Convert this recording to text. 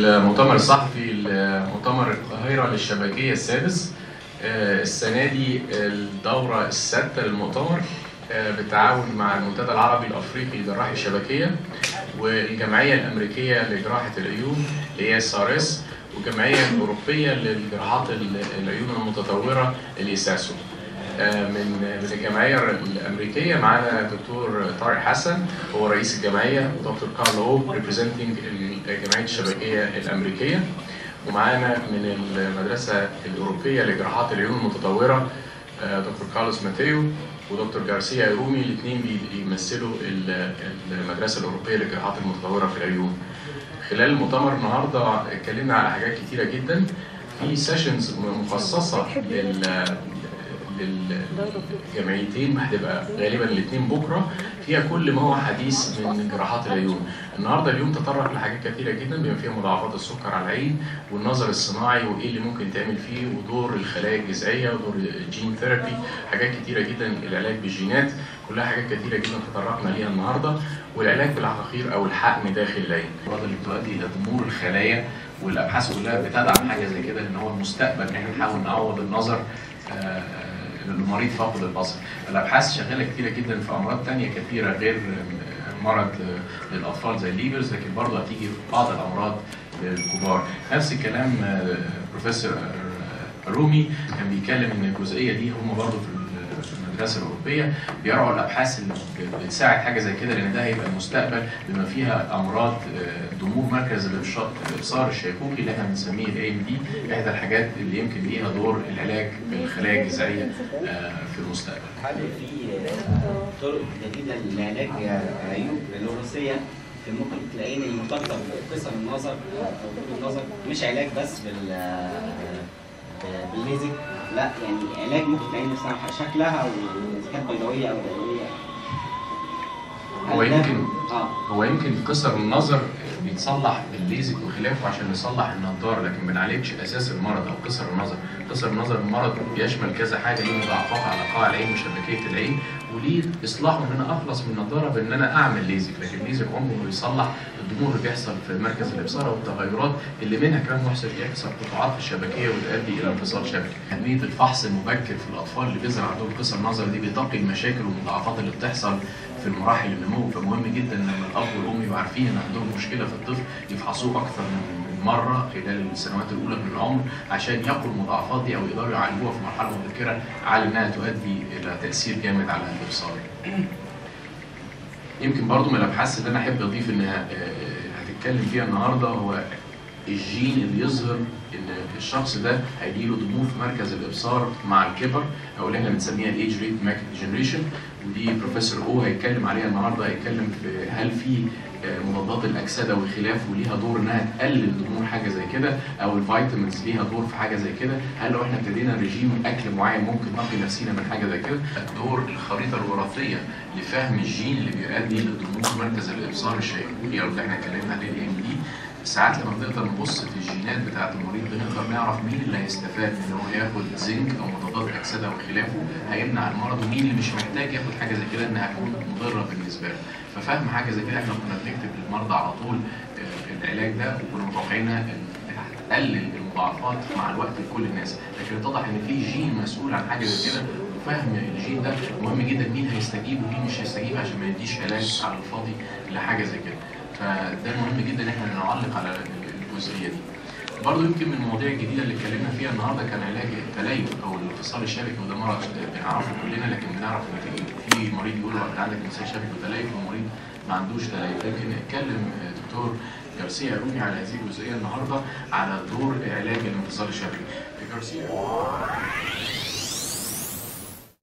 المؤتمر الصحفي لمؤتمر القاهرة للشبكية السادس آه، السنة دي الدورة السادسة للمؤتمر آه، بالتعاون مع المنتدى العربي الأفريقي لجراحة الشبكية والجمعية الأمريكية لجراحة العيون اللي هي سارس والجمعية الأوروبية للجراحات العيون المتطورة الإيساسو آه، من من الجمعيه الامريكيه معانا دكتور طارق حسن هو رئيس الجمعيه ودكتور كارل هوب ريبريزنتنج جمعيه الشبكيه الامريكيه ومعانا من المدرسه الاوروبيه لجراحات العيون المتطوره آه، دكتور كارلوس ماتيو ودكتور جارسيا رومي الاثنين بيمثلوا ال- المدرسه الاوروبيه للجراحات المتطوره في العيون خلال المؤتمر النهارده اتكلمنا على حاجات كتيره جدا في سيشنز مخصصه لل للجمعيتين هتبقى غالبا الاثنين بكره فيها كل ما هو حديث من جراحات العيون. النهارده اليوم تطرق لحاجات كثيره جدا بما فيها مضاعفات السكر على العين والنظر الصناعي وايه اللي ممكن تعمل فيه ودور الخلايا الجذعيه ودور الجين ثيرابي حاجات كثيره جدا العلاج بالجينات كلها حاجات كثيره جدا تطرقنا ليها النهارده والعلاج بالعقاقير او الحقن داخل العين. الامراض اللي بتؤدي الى ضمور الخلايا والابحاث كلها بتدعم حاجه زي كده ان هو المستقبل ان احنا نحاول نعوض النظر آه، للمريض فاقد البصر. الابحاث شغاله كتيره جدا في امراض تانية كثيره غير مرض للاطفال زي الليبرز لكن برضه هتيجي في بعض الامراض للكبار. نفس الكلام آه، بروفيسور آه، رومي كان بيتكلم ان الجزئيه دي هم برضه في في المدرسه الاوروبيه بيرعوا الابحاث اللي بتساعد حاجه زي كده لان ده هيبقى المستقبل بما فيها امراض آه، ضمور مركز الإبش- الابصار الشيخوخي اللي احنا بنسميه الاي ام دي احدى الحاجات اللي يمكن ليها دور العلاج بالخلايا الجذعيه آه، في المستقبل. هل في آه، طرق جديده للعلاج العيوب الوراثيه ممكن تلاقيني مرتبطه بقصر النظر او طول النظر مش علاج بس بال آه، بالليزك لا يعني علاج ممكن تلاقيني مثلا شكلها واذا كانت بيضاويه او دائريه هو هل ده- يمكن اه هو يمكن قصر النظر بيتصلح بالليزك وخلافه عشان نصلح النضاره لكن ما بنعالجش اساس المرض او قصر النظر، قصر النظر المرض بيشمل كذا حاجه ليه مضاعفات على قاع العين وشبكيه العين وليه اصلاحه ان انا اخلص من النضاره بان انا اعمل ليزك لكن الليزك عمره ما بيصلح الضمور اللي بيحصل في مركز الابصار والتغيرات اللي منها كمان محسن يحصل قطاعات في الشبكيه وتؤدي الى انفصال شبكي. اهميه الفحص المبكر في الاطفال اللي بيظهر عندهم قصر نظر دي بيتقي المشاكل والمضاعفات اللي بتحصل في المراحل النمو فمهم جدا لما الاب والام يبقوا عارفين ان عندهم مشكله في الطفل يفحصوه اكثر من من مره خلال السنوات الاولى من العمر عشان يقوا المضاعفات دي او يقدروا يعالجوها في مرحله مبكره على انها تؤدي الى تاثير جامد على الابصار. يمكن برضو من الابحاث اللي انا احب اضيف انها آه، هتتكلم فيها النهارده هو الجين اللي يظهر ان الشخص ده هيجيله ضمور في مركز الابصار مع الكبر او اللي احنا بنسميها الايج ريت ماك ديجنريشن ودي بروفيسور او هيتكلم عليها النهارده هيتكلم في هل في آه، مضادات الاكسده وخلافه ليها دور انها تقلل ضمور حاجه زي كده او الفيتامينز ليها دور في حاجه زي كده هل لو احنا ابتدينا رجيم اكل معين ممكن نقي نفسينا من حاجه زي كده دور الخريطه الوراثيه لفهم الجين اللي بيؤدي لضمور مركز الابصار الشيخوخي او اللي احنا اتكلمنا عليه الاي ام دي ساعات لما بنقدر نبص في الجينات بتاعه المريض بنقدر نعرف مين اللي هيستفاد من ان هو ياخد زنك او مضادات اكسده وخلافه هيمنع المرض ومين اللي مش محتاج ياخد حاجه زي كده انها هتكون مضره بالنسبه له ففهم حاجه زي كده احنا كنا بنكتب للمرضى على طول آه، العلاج ده وكنا متوقعين ان هتقلل المضاعفات مع الوقت لكل الناس لكن اتضح ان في جين مسؤول عن حاجه زي كده وفهم الجين ده مهم جدا مين هيستجيب ومين مش هيستجيب عشان ما يديش علاج على الفاضي لحاجه زي كده فده مهم جدا ان احنا نعلق على الجزئيه دي برضه يمكن من المواضيع الجديده اللي اتكلمنا فيها النهارده كان علاج التليف او الانفصال الشبكي وده مرض بنعرفه كلنا لكن بنعرف ان في في مريض يقول له انت عندك انفصال شبكي وتليف ومريض ما عندوش تليف يمكن نتكلم دكتور جارسيا رومي على هذه الجزئيه النهارده على دور علاج الانفصال الشبكي جارسيا